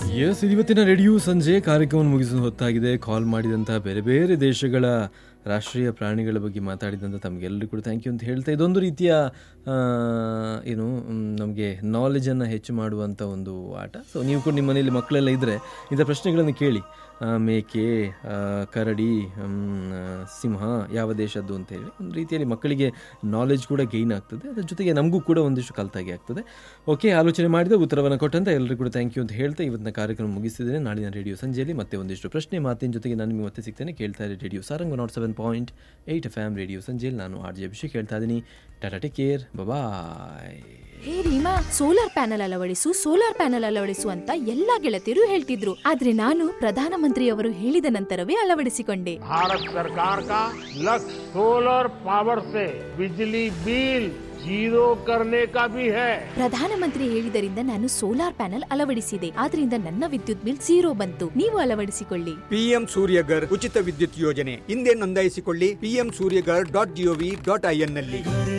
S ಇವತ್ತಿನ radio ಸಂಜೆ ಕಾರ್ಯಕ್ರಮ ಮುಗಿಸುವ ಹೊತ್ತಾಗಿದೆ ಕಾಲ್ ಮಾಡಿದಂಥ ಬೇರೆ ಬೇರೆ ದೇಶಗಳ ರಾಷ್ಟ್ರೀಯ ಪ್ರಾಣಿಗಳ ಬಗ್ಗೆ ಮಾತಾಡಿದಂಥ ತಮಗೆಲ್ಲರಿಗೂ ಕೂಡ ಥ್ಯಾಂಕ್ ಯು ಅಂತ ಹೇಳ್ತಾ ಇದೊಂದು ರೀತಿಯ ಆ, ಏನು ನಮಗೆ ನಾಲೆಜನ್ನು ಹೆಚ್ಚು ಮಾಡುವಂಥ ಒಂದು ಆಟ ಸೊ ನೀವು ಕೂಡ ನಿಮ್ಮ ಮನೆಯಲ್ಲಿ ಮಕ್ಕಳೆಲ್ಲ ಇದ್ದರೆ ಇಂಥ ಪ್ರಶ್ನೆಗಳನ್ನು ಕೇಳಿ ಆ, ಮೇಕೆ ಆ, ಕರಡಿ ಹ್ಮ್, ಆ, ಸಿಂಹ ಯಾವ ದೇಶದ್ದು ಅಂತ ಹೇಳಿ ಒಂದು ರೀತಿಯಲ್ಲಿ ಮಕ್ಕಳಿಗೆ ನಾಲೆಜ್ ಕೂಡ ಗೈನ್ ಆಗ್ತದೆ ಅದ್ರ ಜೊತೆಗೆ ನಮಗೂ ಕೂಡ ಒಂದಿಷ್ಟು ಕಲ್ತಾಗಿ ಆಗ್ತದೆ ಓಕೆ ಆಲೋಚನೆ ಮಾಡಿದ ಉತ್ತರವನ್ನು ಕೊಟ್ಟಂತ ಎಲ್ಲರಿಗೂ ಕೂಡ ಥ್ಯಾಂಕ್ ಯು ಅಂತ ಹೇಳ್ತಾ ಇವತ್ತಿನ ಕಾರ್ಯಕ್ರಮ ಮುಗಿಸಿದ್ದೇನೆ ನಾಳಿನ ರೇಡಿಯೋ ಸಂಜೆಯಲ್ಲಿ ಮತ್ತೆ ಒಂದಿಷ್ಟು ಪ್ರಶ್ನೆ ಮಾತಿನ ಜೊತೆಗೆ ನಾನು ನಿಮಗೆ ಮತ್ತೆ ಸಿಗ್ತೇನೆ ಕೇಳ್ತಾ ಇರಿ radio Sarang nought seven point eight F M radio ಸಂಜೆಯಲ್ಲಿ ನಾನು ಆರ್ ಜೆ ಅಭಿಷೇಕ್ ಹೇಳ್ತಾ ಇದ್ದೀನಿ tata take care bye hey Reema solar panel ಅಳವಡಿಸು ಸೋಲಾರ್ ಪ್ಯಾನೆಲ್ ಅಳವಡಿಸು ಅಂತ ಎಲ್ಲಾ ಗೆಳತಿಯರು ಹೇಳ್ತಿದ್ರು ಆದ್ರೆ ನಾನು ಪ್ರಧಾನಮಂತ್ರಿಯವರು ಹೇಳಿದ ನಂತರವೇ ಅಳವಡಿಸಿಕೊಂಡೆ भारत सरकार का लक्ष्य सोलर पावर से बिजली बिल जीरो करने का भी है ಪ್ರಧಾನಮಂತ್ರಿ ಹೇಳಿದರಿಂದ ನಾನು ಸೋಲಾರ್ ಪ್ಯಾನೆಲ್ ಅಳವಡಿಸಿದೆ ಆದ್ರಿಂದ ನನ್ನ ವಿದ್ಯುತ್ ಬಿಲ್ ಝೀರೋ ಬಂತು ನೀವು ಅಳವಡಿಸಿಕೊಳ್ಳಿ ಪಿಎಂ ಸೂರ್ಯಗರ್ ಉಚಿತ ವಿದ್ಯುತ್ ಯೋಜನೆ ಹಿಂದೆ ನೋಂದಾಯಿಸಿಕೊಳ್ಳಿ PM Suryaghar dot G O V dot I N ನಲ್ಲಿ